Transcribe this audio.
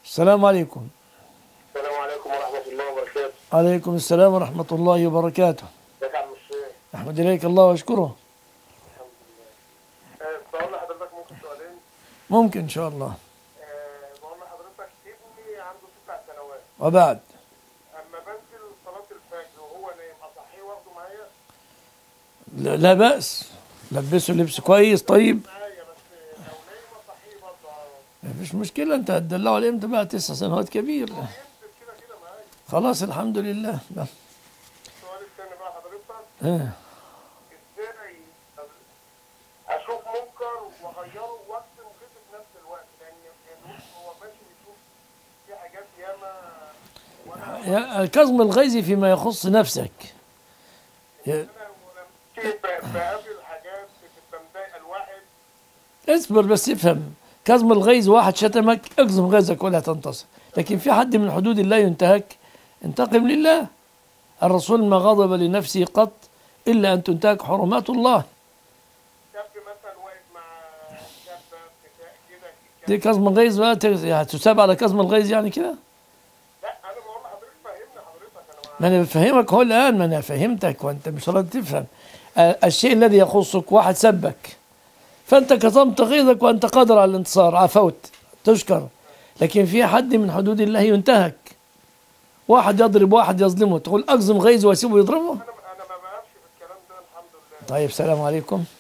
السلام عليكم السلام عليكم ورحمة الله وبركاته عليكم السلام ورحمة الله وبركاته ازيك يا عم الشيخ أحمد إليك الله وأشكره الحمد لله آه، بقول لحضرتك ممكن سؤالين ممكن إن شاء الله آه، بقول لحضرتك ابني عنده تسع سنوات وبعد اما بنزل صلاة الفجر وهو نايم اصحيه واخده معايا لا, لا بأس لبسه لبس كويس طيب معايا بس لو نايم اصحيه برضه آه، مفيش مشكلة أنت هتدلعه على إمتى بقى تسع سنوات كبير ينزل كده كده معايا خلاص الحمد لله لا. السؤال الثاني بقى حضرتك آه. ازاي اشوف منكر واغيره واكتم غيظ في نفس الوقت لان يعني هو ماشي بيشوف في حاجات ياما وانا يا- كظم الغيظ فيما يخص نفسك يا- انا ولما ب- بقابل حاجات بتبقى مضايقه الواحد اصبر بس افهم كظم الغيظ واحد شتمك اكظم غيظك ولا تنتصر لكن في حد من حدود الله ينتهك انتقم لله الرسول ما غضب لنفسه قط إلا أن تنتهك حرمات الله شاب مثلا واقف مع شابه بتاع كده دي كظم الغيظ بقى تغ- يعني تساب على كظم الغيظ يعني كده لا انا بقول لحضرتك فهمني حضرتك انا ما أنا بفهمك هو الآن ما أنا فهمتك وأنت مش راضي تفهم آه، الشيء الذي يخصك واحد سبك فأنت كظمت غيظك وأنت قادر على الانتصار عفوت تشكر لكن في حد من حدود الله ينتهك واحد يضرب واحد يظلمه تقول أقزم غيظ وأسيبه يضربه انا انا ما بقفش في الكلام ده الحمد لله طيب سلام عليكم